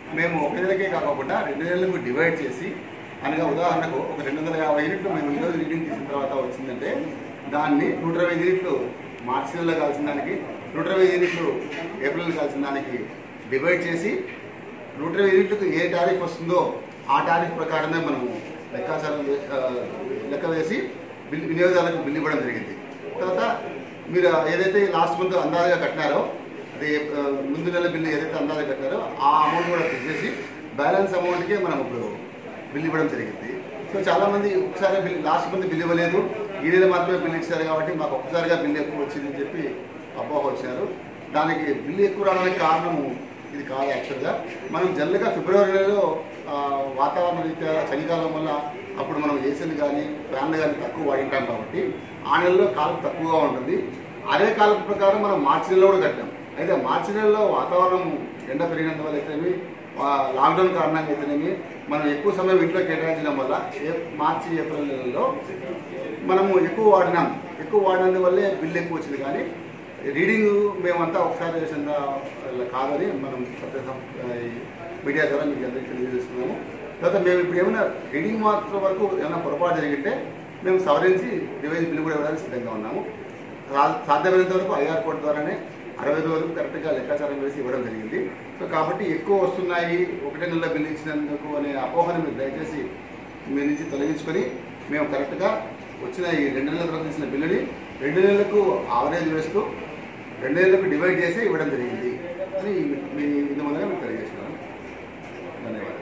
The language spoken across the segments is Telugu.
మేము ఒక నెలకే కాకుండా రెండు నెలలకు డివైడ్ చేసి అనగా ఉదాహరణకు ఒక రెండు వందల యాభై యూనిట్లు మేము ఈరోజు రీడింగ్ తీసిన తర్వాత వచ్చిందంటే దాన్ని నూట ఇరవై యూనిట్లు మార్చి నెలలో కాల్సిన దానికి నూట ఇరవై యూనిట్లు ఏప్రిల్ కాల్సిన దానికి డివైడ్ చేసి నూట ఇరవై యూనిట్లకు ఏ టారిఫ్ వస్తుందో ఆ టారిఫ్ ప్రకారమే మనము లెక్కాచారం వే- ఆ, లెక్క వేసి బిల్ వినియోగదారులకు బిల్లు ఇవ్వడం జరిగింది తర్వాత మీరు ఏదైతే లాస్ట్ మంత్ అందాజగా కట్టినారో అదే ఆ, ముందు నెల బిల్లు ఏదైతే అందాజగా కట్టినారో ఆ అమౌంట్ కూడా తీసేసి బ్యాలెన్స్ అమౌంట్కే మనం ఇప్పుడు బిల్లు ఇవ్వడం జరిగింది సో చాలా మంది ఒకసారి బిల్ లాస్ట్ మంత్ బిల్ ఇవ్వలేదు ఈ నెల మాత్రమే బిల్ ఇచ్చారు కాబట్టి మాకు ఒక్కసారిగా బిల్లు ఎక్కువ వచ్చిందని చెప్పి అపోహ వచ్చారు దానికి బిల్లు ఎక్కువ రావడానికి కారణము ఇది కాదు యాక్చువల్గా మనం జనరల్గా ఫిబ్రవరి నెలలో ఆ, వాతావరణ రీత్యా చలికాలం వల్ల అప్పుడు మనం ఏసీలు కానీ ఫ్యాన్లు కానీ తక్కువ వాడింటాం కాబట్టి ఆ నెలలో కాలం తక్కువగా ఉంటుంది అదే కాలం ప్రకారం మనం మార్చి నెలలో కూడా కట్టాం అయితే మార్చి నెలలో వాతావరణం ఎండ పెరిగినంత వల్ల అయితేనేమి ఆ, లాక్డౌన్ కారణంగా అయితేనేమి మనం ఎక్కువ సమయం ఇంట్లో కేటాయించడం వల్ల ఏ మార్చి ఏప్రిల్ నెలలో మనము ఎక్కువ వాడినాం ఎక్కువ వాడినందువల్లే బిల్ ఎక్కువ వచ్చింది కానీ రీడింగ్ మేమంతా ఒకసారి చేసిన కాదని మనం సత్య సం- ఈ మీడియా ద్వారా మీకు అందరికీ తెలియజేస్తున్నాము తర్వాత మేము ఇప్పుడు ఏమైనా రీడింగ్ మాత్రం వరకు ఏమైనా పొరపాటు జరిగితే మేము సవరించి రివైజ్ బిల్ కూడా ఇవ్వడానికి సిద్ధంగా ఉన్నాము సా- సాధ్యమైనంత వరకు ఐఆర్ కోడ్ ద్వారానే అరవై ఐదు వరకు కరెక్ట్గా లెక్కాచారం వేసి ఇవ్వడం జరిగింది సో కాబట్టి ఎక్కువ వస్తున్నాయి ఒకటే నెల బిల్లు ఇచ్చినందుకు అనే అపోహను మీరు దయచేసి మీ నుంచి తొలగించుకొని మేము కరెక్ట్గా వచ్చిన ఈ రెండు నెలల తర్వాత ఇచ్చిన బిల్లుని రెండు నెలలకు ఆవరేజ్ వేస్తూ రెండు నెలలకు డివైడ్ చేసి ఇవ్వడం జరిగింది అని మీ ఇందు ముందుగా మీకు తెలియజేస్తున్నాను ధన్యవాదాలు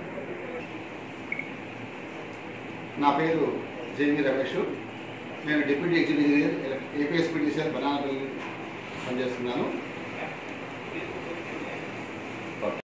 నా పేరు జేవి రమేష్ నేను డిప్యూటీ ఎగ్జిక్యూటివ్ ఏపీఎస్పీడీసీఎల్ బనానా పనిచేస్తున్నాను